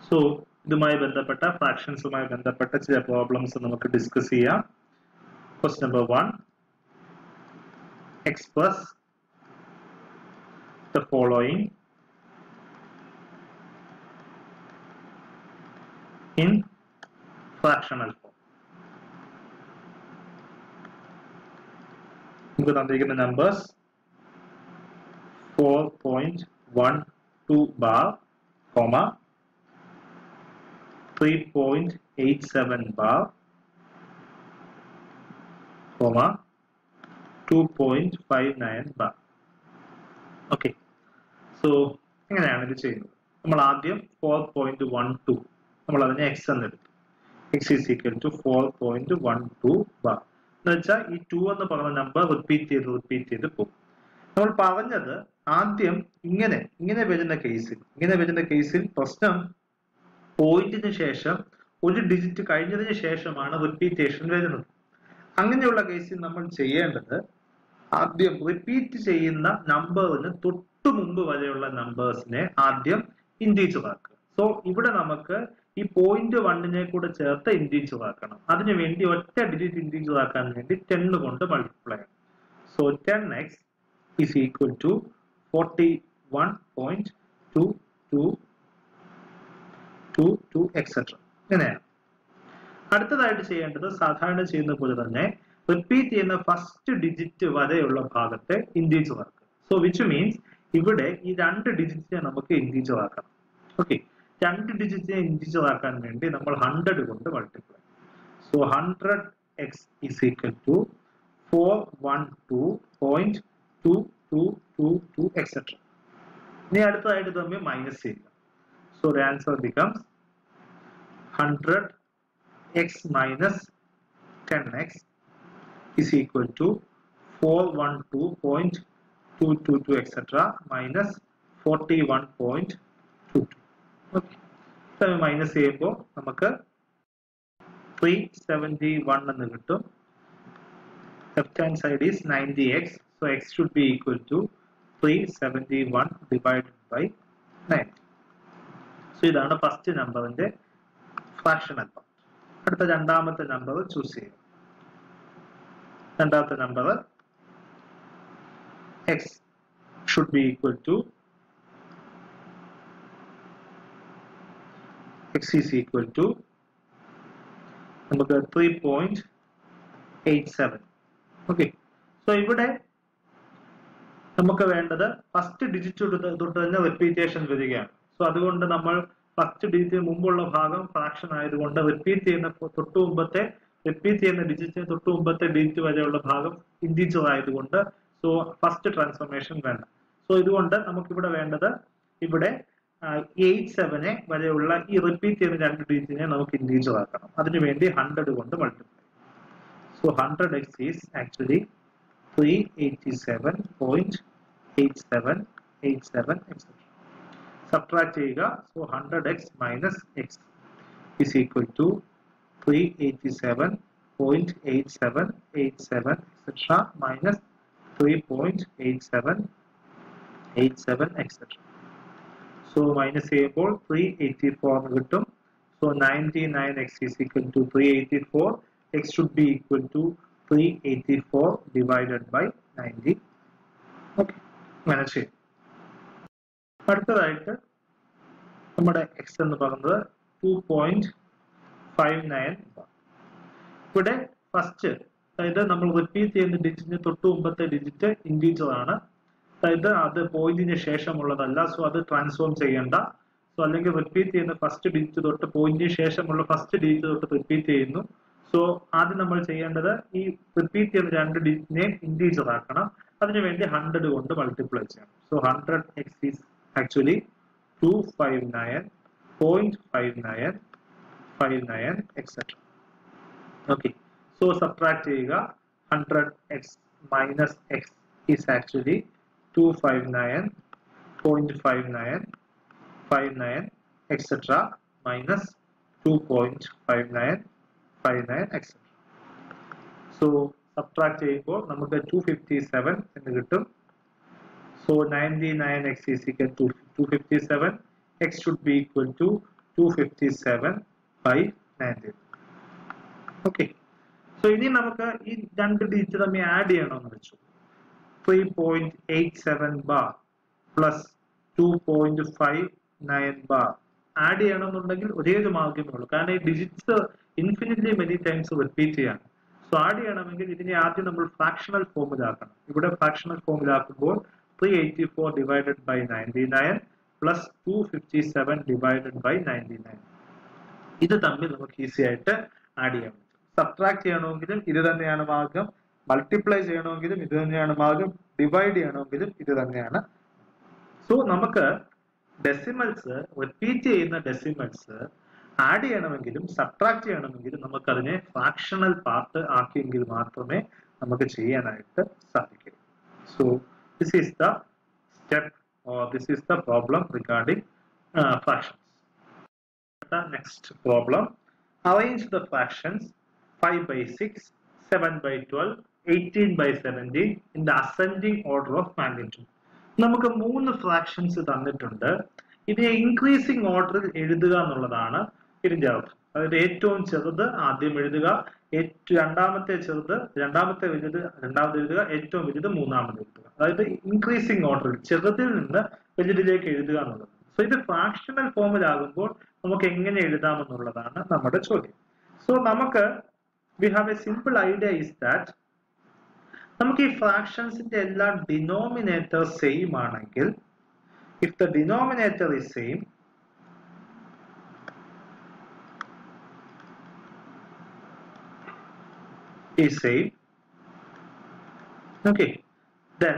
So ഇതുമായി ബന്ധപ്പെട്ട ഫ്രാക്ഷൻസുമായി ബന്ധപ്പെട്ട ചില പ്രോബ്ലംസ് നമുക്ക് ഡിസ്കസ് ചെയ്യാം question number one express the following in fractional form. നമുക്ക് തന്നിരിക്കുന്ന numbers four point one two bar comma three point eight seven bar comma two point five nine bar okay so എങ്ങനെയാണ് ഇത് ചെയ്യുന്നത് നമ്മൾ ആദ്യം four point one to നമ്മൾ അതിനെ x എന്ന് എടുത്തു x is equal to four point one two bar എന്ന് വെച്ചാൽ ഈ ടു എന്ന് പറഞ്ഞ നമ്പർ റിപ്പീറ്റ് ചെയ്ത് റിപ്പീറ്റ് ചെയ്ത് പോകും നമ്മൾ പറഞ്ഞത് ആദ്യം ഇങ്ങനെ ഇങ്ങനെ വരുന്ന കേസിൽ ഇങ്ങനെ വരുന്ന കേസിൽ പ്രശ്നം പോയിന്റിന് ശേഷം ഒരു ഡിജിറ്റ് കഴിഞ്ഞതിന് ശേഷമാണ് റിപ്പീറ്റേഷൻ വരുന്നത് അങ്ങനെയുള്ള കേസിൽ നമ്മൾ ചെയ്യേണ്ടത് ആദ്യം റിപ്പീറ്റ് ചെയ്യുന്ന നമ്പറിന് തൊട്ടു മുമ്പ് വരെയുള്ള നമ്പേഴ്സിനെ ആദ്യം ഇൻഡീജർ ആക്കുക സോ ഇവിടെ നമുക്ക് ഈ പോയിന്റ് വണ്ണിനെ കൂടെ ചേർത്ത് ഇൻഡീജർ ആക്കണം അതിനുവേണ്ടി ഒറ്റ ഡിജിറ്റ് ഇൻഡീജർ ആക്കാൻ വേണ്ടി ടെൻ കൊണ്ട് മൾട്ടിപ്ലൈ ചെയ്യണം so ten x is equal to 41.222 etcetera ഇങ്ങനെയാണ് അടുത്തതായിട്ട് ചെയ്യേണ്ടത് സാധാരണ ചെയ്യുന്ന പോലെ തന്നെ റിപ്പീറ്റ് ചെയ്യുന്ന ഫസ്റ്റ് ഡിജിറ്റ് വരെയുള്ള ഭാഗത്തെ ഇൻഡീജർ ആക്കുക സോ വിച്ച് മീൻസ് ഇവിടെ ഈ രണ്ട് ഡിജിറ്റിനെ നമുക്ക് ഇൻഡീജർ ആക്കണം ഓക്കെ രണ്ട് ഡിജിറ്റിനെ ഇൻഡീജർ ആക്കാൻ വേണ്ടി നമ്മൾ ഹൺഡ്രഡ് കൊണ്ട് multiply so hundred x is equal to four one two point two two two two etcetera ഇനി അടുത്തതായിട്ട് തമ്മിൽ മൈനസ് ചെയ്യുക so the answer becomes hundred x minus ten x is equal to 412.222 etc minus 41.22 okay minus ചെയ്യുമ്പോൾ നമുക്ക് three seventy one എന്ന് കിട്ടും left hand side is ninety x so x should be equal to three seventy one divided by ninety so ഇതാണ് first നമ്പറിന്റെ fractional part അടുത്ത രണ്ടാമത്തെ number choose ചെയ്യുക രണ്ടാമത്തെ number x should be equal to x is equal to നമുക്ക് three point eight seven okay so ഇവിടെ നമുക്ക് വേണ്ടത് ഫസ്റ്റ് ഡിജിറ്റ് തൊട്ട് തന്നെ റിപ്പീറ്റേഷൻ വരികയാണ് സോ അതുകൊണ്ട് നമ്മൾ ഫസ്റ്റ് ഡിജിറ്റിന് മുമ്പുള്ള ഭാഗം ഫ്രാക്ഷൻ ആയതുകൊണ്ട് റിപ്പീറ്റ് ചെയ്യുന്ന തൊട്ട് മുമ്പത്തെ റിപ്പീറ്റ് ചെയ്യുന്ന ഡിജിറ്റിന് തൊട്ട് മുമ്പത്തെ ഡിജിറ്റ് വരെയുള്ള ഭാഗം ഇൻഡിജർ ആയതുകൊണ്ട് സോ ഫസ്റ്റ് ട്രാൻസ്ഫോർമേഷൻ വേണ്ട സോ ഇതുകൊണ്ട് നമുക്ക് ഇവിടെ വേണ്ടത് ഇവിടെ എയ്റ്റ് സെവനെ വരെയുള്ള ഈ റിപ്പീറ്റ് ചെയ്യുന്ന രണ്ട് ഡിജിറ്റിനെ നമുക്ക് ഇൻഡിജർ ആക്കണം അതിനുവേണ്ടി ഹൺഡ്രഡ് കൊണ്ട് multiply so hundred x is actually three eighty seven point eight seven eight seven etcetera subtract ചെയ്യുക so hundred x minus x is equal to 387.8787 etc minus 3.8787 etc so minus ചെയ്യുമ്പോൾ 384 എന്ന് കിട്ടും so 99x is equal to 384 x should be equal to 384 divided by 90 okay അങ്ങനെ ചെയ്യും അടുത്തതായിട്ട് നമ്മുടെ x എന്ന് പറയുന്നത് 2. ഫൈവ് നയൻ ഇവിടെ ഫസ്റ്റ് അതായത് നമ്മൾ റിപ്പീറ്റ് ചെയ്യുന്ന ഡിജിറ്റിന് തൊട്ട് മുമ്പത്തെ ഡിജിറ്റ് ഇൻഡീജർ ആണ് അതായത് അത് പോയിന്റിന് ശേഷമുള്ളതല്ല സോ അത് ട്രാൻസ്ഫോം ചെയ്യേണ്ട സോ അല്ലെങ്കിൽ റിപ്പീറ്റ് ചെയ്യുന്ന ഫസ്റ്റ് ഡിജിറ്റ് തൊട്ട് പോയിന്റിന് ശേഷമുള്ള ഫസ്റ്റ് ഡിജിറ്റ് തൊട്ട് റിപ്പീറ്റ് ചെയ്യുന്നു സോ ആദ്യം നമ്മൾ ചെയ്യേണ്ടത് ഈ റിപ്പീറ്റ് ചെയ്യുന്ന രണ്ട് ഡിജിറ്റിനെ ഇൻഡീജർ ആക്കണം അതിനുവേണ്ടി ഹൺഡ്രഡ് കൊണ്ട് മൾട്ടിപ്ലൈ ചെയ്യണം so hundred x is actually two five nine point five nine 59 etc. Okay, so subtract ചെയ്യുക 100x minus x is actually 259.59 59 etc. minus 2.59 59 etc. So subtract ചെയ്യുമ്പോൾ നമുക്ക് 257 എന്ന് കിട്ടും So 99x is equal to 257 x should be equal to two fifty seven by nineteen okay so ഇനി നമുക്ക് ഈ രണ്ട് digit തമ്മിൽ ആഡ് ചെയ്യണമെന്ന് വെച്ചു three point eight seven bar plus two point five nine bar add ചെയ്യണമെന്നുണ്ടെങ്കിൽ ഒരേ ഒരു മാർഗമേ ഉള്ളൂ കാരണം ഈ digits infinitely many times repeat ചെയ്യാണ് സോ ആഡ് ചെയ്യണമെങ്കിൽ ഇതിനെ ആദ്യം നമ്മൾ ഫ്രാക്ഷണൽ ഫോമിലാക്കണം ഇവിടെ ഫ്രാക്ഷണൽ ഫോമിലാക്കുമ്പോൾ three eighty four divided by ninety nine plus two fifty seven divided by ninety nine ഇത് തമ്മിൽ നമുക്ക് ഈസി ആയിട്ട് ആഡ് ചെയ്യാൻ പറ്റും സബ്ട്രാക്ട് ചെയ്യണമെങ്കിലും ഇത് തന്നെയാണ് മാർഗം മൾട്ടിപ്ലൈ ചെയ്യണമെങ്കിലും ഇത് തന്നെയാണ് മാർഗം ഡിവൈഡ് ചെയ്യണമെങ്കിലും ഇത് തന്നെയാണ് സോ നമുക്ക് ഡെസിമൽസ് റിപ്പീറ്റ് ചെയ്യുന്ന ഡെസിമൽസ് ആഡ് ചെയ്യണമെങ്കിലും സബ്ട്രാക്ട് ചെയ്യണമെങ്കിലും നമുക്ക് അതിനെ ഫ്രാക്ഷണൽ പാർട്ട് ആക്കിയെങ്കിൽ മാത്രമേ നമുക്ക് ചെയ്യാനായിട്ട് സാധിക്കൂ so this is the step or this is the problem regarding fractions next problem arrange the fractions 5 by 6 7 by 12 18 by 17 in the ascending order of magnitude നമുക്ക് മൂന്ന് ഫ്രാക്ഷൻസ് തന്നിട്ടുണ്ട് ഇതിനെ ഇൻക്രീസിംഗ് ഓർഡറിൽ എഴുതുക എന്നുള്ളതാണ് ഇതിന്റെ അർത്ഥം അതായത് ഏറ്റവും ചെറുത് ആദ്യം എഴുതുക ഏറ്റവും രണ്ടാമത്തെ ചെറുത് രണ്ടാമത്തെ വലുത് രണ്ടാമത് എഴുതുക ഏറ്റവും വലുത് മൂന്നാമത് എഴുതുക അതായത് ഇൻക്രീസിംഗ് ഓർഡറിൽ ചെറുതിൽ നിന്ന് വലുതിലേക്ക് എഴുതുക എന്നുള്ളത് സോ ഇത് ഫ്രാക്ഷണൽ ഫോമിലാകുമ്പോൾ നമുക്ക് എങ്ങനെ എഴുതാമെന്നുള്ളതാണ് നമ്മുടെ ചോദ്യം സോ നമുക്ക് we have a simple idea is that നമുക്ക് ഈ ഫ്രാക്ഷൻസിന്റെ എല്ലാ ഡിനോമിനേറ്റർ സെയിം ആണെങ്കിൽ if the denominator is same is same okay then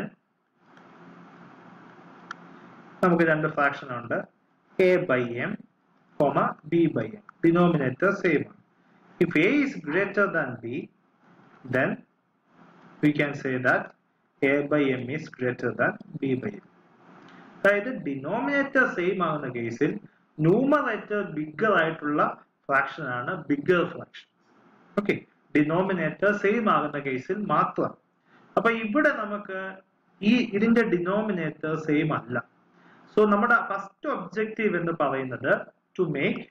നമുക്ക് രണ്ട് ഫ്രാക്ഷൻ ഉണ്ട് a by m comma b by m denominator same ആണ് if a is greater than b then we can say that a by m is greater than b by m അതായത് denominator same ആകുന്ന കേസിൽ numerator bigger ആയിട്ടുള്ള fraction ആണ് bigger fraction okay denominator same ആകുന്ന കേസിൽ മാത്രം അപ്പൊ ഇവിടെ നമുക്ക് ഈ ഇതിന്റെ ഡിനോമിനേറ്റർ സെയിം അല്ല സോ നമ്മുടെ ഫസ്റ്റ് ഒബ്ജക്റ്റീവ് എന്ന് പറയുന്നത് to make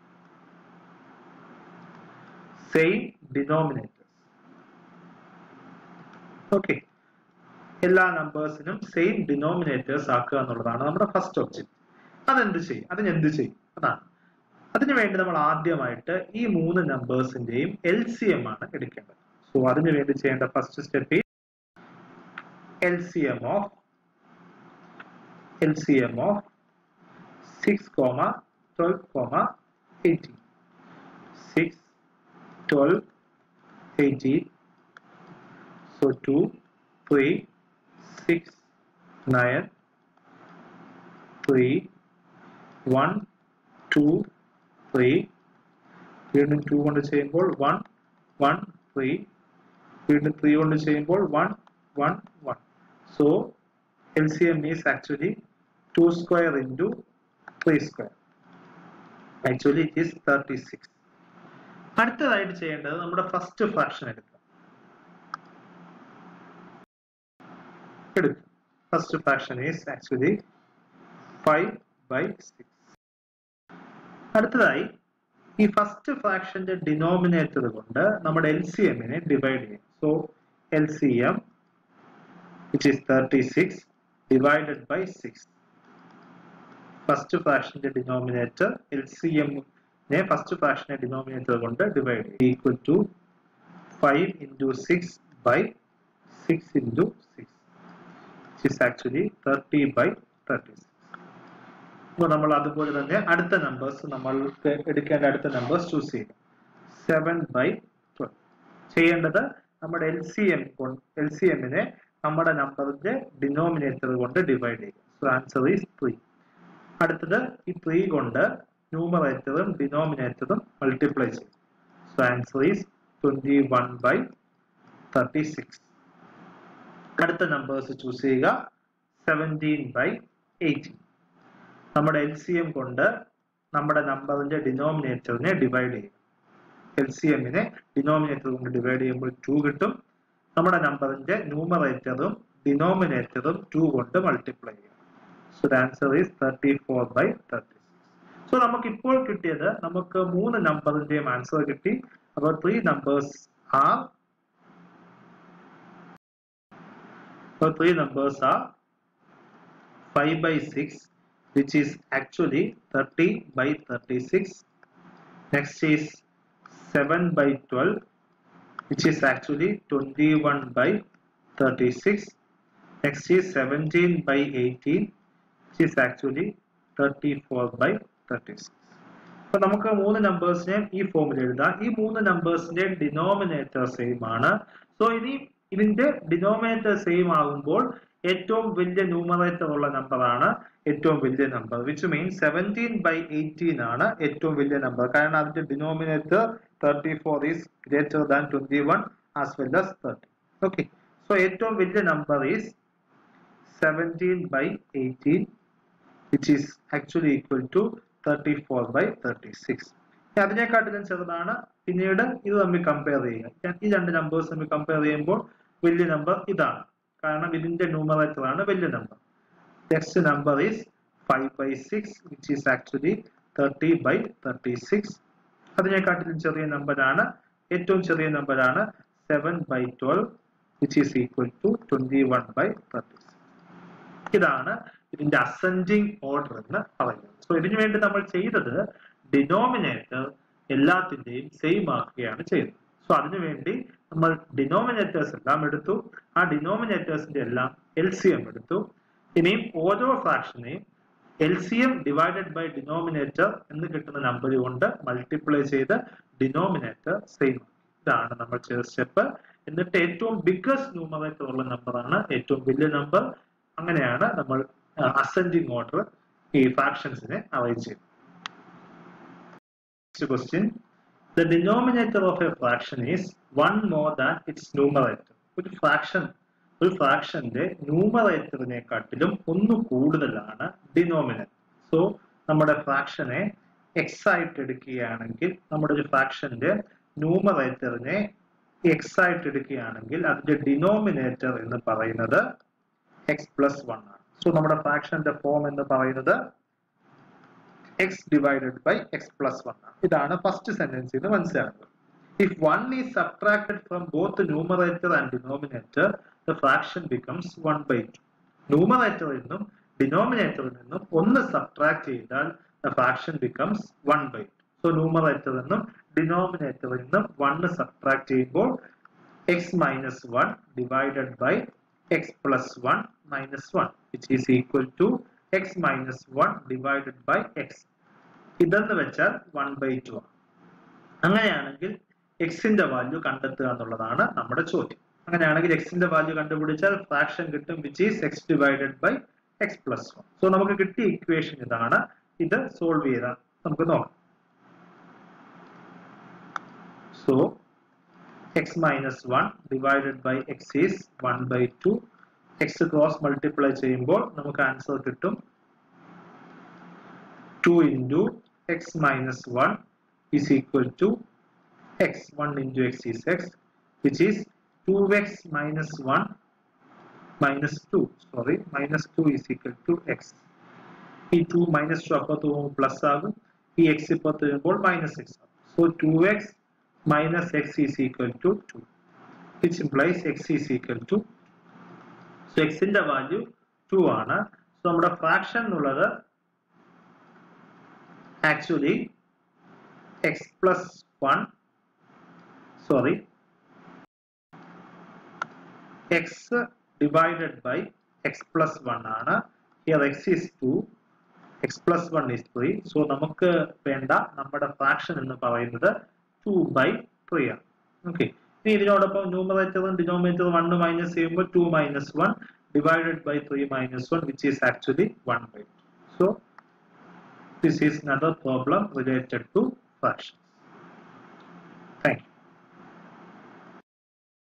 same denominators okay എല്ലാ നമ്പേഴ്സിനും സെയിം ഡിനോമിനേറ്റേഴ്സ് ആക്കുക എന്നുള്ളതാണ് നമ്മുടെ ഫസ്റ്റ് ഒബ്ജക്റ്റ് അതെന്ത് ചെയ്യും അതിന് എന്ത് ചെയ്യും അതാണ് അതിനു വേണ്ടി നമ്മൾ ആദ്യമായിട്ട് ഈ മൂന്ന് നമ്പേഴ്സിന്റെയും എൽ സി എം ആണ് എടുക്കേണ്ടത് സോ അതിനു വേണ്ടി ചെയ്യേണ്ട first step L C M of L C M of six comma twelve comma eighteen six twelve eighteen so two three six nine three one two three വീണ്ടും two കൊണ്ട് ചെയ്യുമ്പോൾ one one three വീണ്ടും three കൊണ്ട് ചെയ്യുമ്പോൾ one one one so L C M is actually two square into three square actually it is thirty six അടുത്തതായിട്ട് ചെയ്യേണ്ടത് നമ്മുടെ first fraction എടുക്കുക എടുക്കുക first fraction is actually five by six അടുത്തതായി ഈ ഫസ്റ്റ് ഫ്രാക്ഷന്റെ ഡിനോമിനേറ്റർ കൊണ്ട് നമ്മുടെ എൽ സി എമ്മിനെ ഡിവൈഡ് ചെയ്യും so L C M which is thirty six divided by six first ഫ്രാക്ഷന്റെ ഡിനോമിനേറ്റർ എൽ സി എമ്മിനെ ഫസ്റ്റ് ഫ്രാക്ഷന്റെ ഡിനോമിനേറ്റർ കൊണ്ട് ഡിവൈഡ് ചെയ്യും equal to five into six by six into six is actually thirty by thirty six അപ്പോൾ നമ്മൾ അതുപോലെ തന്നെ അടുത്ത നമ്പേഴ്സ് നമ്മൾക്ക് എടുക്കേണ്ട അടുത്ത നമ്പേഴ്സ് ചൂസ് ചെയ്യുക സെവൻ ബൈ ട്വൽവ് ചെയ്യേണ്ടത് നമ്മുടെ L C M L C എമ്മിനെ നമ്മുടെ നമ്പറിന്റെ ഡിനോമിനേറ്റർ കൊണ്ട് ഡിവൈഡ് ചെയ്യുക സോ ആൻസർ ഈസ് ത്രീ അടുത്തത് ഈ ത്രീ കൊണ്ട് ന്യൂമറേറ്ററും ഡിനോമിനേറ്ററും മൾട്ടിപ്ലൈ ചെയ്യും so answer is twenty one by thirty six അടുത്ത നമ്പേഴ്സ് ചൂസ് ചെയ്യുക സെവൻറ്റീൻ ബൈ എയ്റ്റീൻ നമ്മുടെ എൽ സി എം കൊണ്ട് നമ്മുടെ നമ്പറിന്റെ ഡിനോമിനേറ്ററിനെ ഡിവൈഡ് ചെയ്യും എൽ സി എമ്മിനെ ഡിനോമിനേറ്റർ കൊണ്ട് ഡിവൈഡ് ചെയ്യുമ്പോൾ ടു കിട്ടും നമ്മുടെ നമ്പറിന്റെ ന്യൂമറേറ്ററും ഡിനോമിനേറ്ററും ടു കൊണ്ട് മൾട്ടിപ്ലൈ ചെയ്യും so the answer is thirty four by thirty six so നമുക്ക് ഇപ്പോൾ കിട്ടിയത് നമുക്ക് മൂന്ന് നമ്പറിന്റെയും ആൻസർ കിട്ടി അപ്പോൾ three numbers are So three numbers are 5 by 6 which is actually 30 by 36. Next is 7 by 12 which is actually 21 by 36. Next is 17 by 18 which is actually 34 by 36. അപ്പൊ നമുക്ക് മൂന്ന് നമ്പേഴ്സിനെ ഈ ഫോമിൽ എഴുതാം ഈ മൂന്ന് നമ്പേഴ്സിന്റെ ഡിനോമിനേറ്റർ സെയിം ആണ് സോ ഇനി ഇതിന്റെ ഡിനോമിനേറ്റർ സെയിം ആകുമ്പോൾ ഏറ്റവും വലിയ ന്യൂമറേറ്റർ ഉള്ള നമ്പറാണ് ഏറ്റവും വലിയ നമ്പർ which means seventeen by eighteen ആണ് ഏറ്റവും വലിയ നമ്പർ കാരണം അതിന്റെ denominator thirty four is greater than twenty one as well as thirty okay so ഏറ്റവും വലിയ നമ്പർ is seventeen by eighteen which is actually equal to thirty four by thirty six അതിനെക്കാട്ടിലും ചെറുതാണ് പിന്നീട് ഇത് തമ്മിൽ കമ്പയർ ചെയ്യുക ഈ രണ്ട് നമ്പേഴ്സ് തമ്മിൽ കമ്പയർ ചെയ്യുമ്പോൾ വലിയ നമ്പർ ഇതാണ് കാരണം ഇതിന്റെ ന്യൂമറേറ്റർ ആണ് വലിയ നമ്പർ next number is five by six which is actually thirty by thirty six അതിനെക്കാട്ടിലും ചെറിയ നമ്പറാണ് ഏറ്റവും ചെറിയ നമ്പറാണ് seven by twelve which is equal to twenty one by thirty six ഇതാണ് ഇതിന്റെ അസെൻഡിങ് ഓർഡർ എന്ന് പറയുന്നത് സോ ഇതിനു വേണ്ടി നമ്മൾ ചെയ്തത് ഡിനോമിനേറ്റർ എല്ലാത്തിന്റെയും സെയിം ആക്കുകയാണ് ചെയ്തത് സോ അതിനുവേണ്ടി നമ്മൾ ഡിനോമിനേറ്റേഴ്സ് എല്ലാം എടുത്തു ആ ഡിനോമിനേറ്റേഴ്സിന്റെ എല്ലാം എൽ സി എം എടുത്തു ഇനിയും ഓരോ ഫ്രാക്ഷനെയും L C M divided by denominator എന്ന് കിട്ടുന്ന നമ്പർ കൊണ്ട് മൾട്ടിപ്ലൈ ചെയ്ത് ഡിനോമിനേറ്റർ സെയിം ഇതാണ് നമ്മൾ ചെയ്ത സ്റ്റെപ്പ് എന്നിട്ട് ഏറ്റവും ബിഗ്ഗസ്റ്റ് ന്യൂമറേറ്റർ ഉള്ള നമ്പറാണ് ഏറ്റവും വലിയ നമ്പർ അങ്ങനെയാണ് നമ്മൾ അസെൻഡിങ് ഓർഡർ ഈ ഫ്രാക്ഷൻസിനെ അറേഞ്ച് ചെയ്യുന്നത് Next question. The denominator of a fraction is one more than its numerator. ഒരു ഫ്രാക്ഷൻ ഒരു ഫ്രാക്ഷന്റെ ന്യൂമറേറ്ററിനെക്കാട്ടിലും ഒന്ന് കൂടുതലാണ് ഡിനോമിനേറ്റർ സോ നമ്മുടെ ഫ്രാക്ഷനെ എക്സ് ആയിട്ട് എടുക്കുകയാണെങ്കിൽ നമ്മുടെ ഒരു ഫ്രാക്ഷന്റെ ന്യൂമറേറ്ററിനെ എക്സ് ആയിട്ട് എടുക്കുകയാണെങ്കിൽ അതിന്റെ ഡിനോമിനേറ്റർ എന്ന് പറയുന്നത് എക്സ് പ്ലസ് വൺ ആണ് സോ നമ്മുടെ ഫ്രാക്ഷന്റെ ഫോം എന്ന് പറയുന്നത് x divided by x plus one ആണ് ഇതാണ് ഫസ്റ്റ് സെന്റൻസിൽ നിന്ന് മനസ്സിലാക്കുന്നത് if one is subtracted from both numerator and denominator the fraction becomes one by two ന്യൂമറേറ്ററിൽ നിന്നും ഡിനോമിനേറ്ററിൽ നിന്നും ഒന്ന് സബ്ട്രാക്ട് ചെയ്താൽ the fraction becomes one by two so ന്യൂമറേറ്ററിൽ നിന്നും ഡിനോമിനേറ്ററിൽ നിന്നും വണ്ണ് സബ്ട്രാക്ട് ചെയ്യുമ്പോൾ x minus one divided by x plus one minus one which is equal to x minus one divided by x ഇതെന്ന് വെച്ചാൽ വൺ ബൈ ടു ആണ് അങ്ങനെയാണെങ്കിൽ എക്സിന്റെ വാല്യൂ കണ്ടെത്തുക എന്നുള്ളതാണ് നമ്മുടെ ചോദ്യം അങ്ങനെയാണെങ്കിൽ എക്സിന്റെ വാല്യൂ കണ്ടുപിടിച്ചാൽ ഫ്രാക്ഷൻ കിട്ടും which is x divided by x plus one so നമുക്ക് കിട്ടിയ ഇക്വേഷൻ ഇതാണ് ഇത് സോൾവ് ചെയ്താൽ നമുക്ക് നോക്കാം so x minus one divided by x is one by two x cross multiply ചെയ്യുമ്പോൾ നമുക്ക് ആൻസർ കിട്ടും two into x minus one is equal to x one into x is x which is two x minus one minus two sorry minus two is equal to x ഈ to minus two അപ്പുറത്ത് പോകുമ്പോൾ plus ആകും ഈ x ഇപ്പുറത്ത് വരുമ്പോൾ minus x ആകും so two x minus x is equal to two which implies x is equal to so എക്സിന്റെ value two ആണ് സോ നമ്മുടെ ഫ്രാക്ഷൻ എന്നുള്ളത് actually x plus one sorry x divided by x plus one ആണ് here x is two x plus one is three so നമുക്ക് വേണ്ട നമ്മുടെ fraction എന്ന് പറയുന്നത് ടു ബൈ ത്രീ ആണ് ഓക്കെ ഇനി ഇതിനോടൊപ്പം ന്യൂമറേറ്ററും ഡിനോമിനേറ്ററും വൺ മൈനസ് ചെയ്യുമ്പോൾ two minus one divided by three minus one which is actually one by so this is another problem related to fractions. Thank you.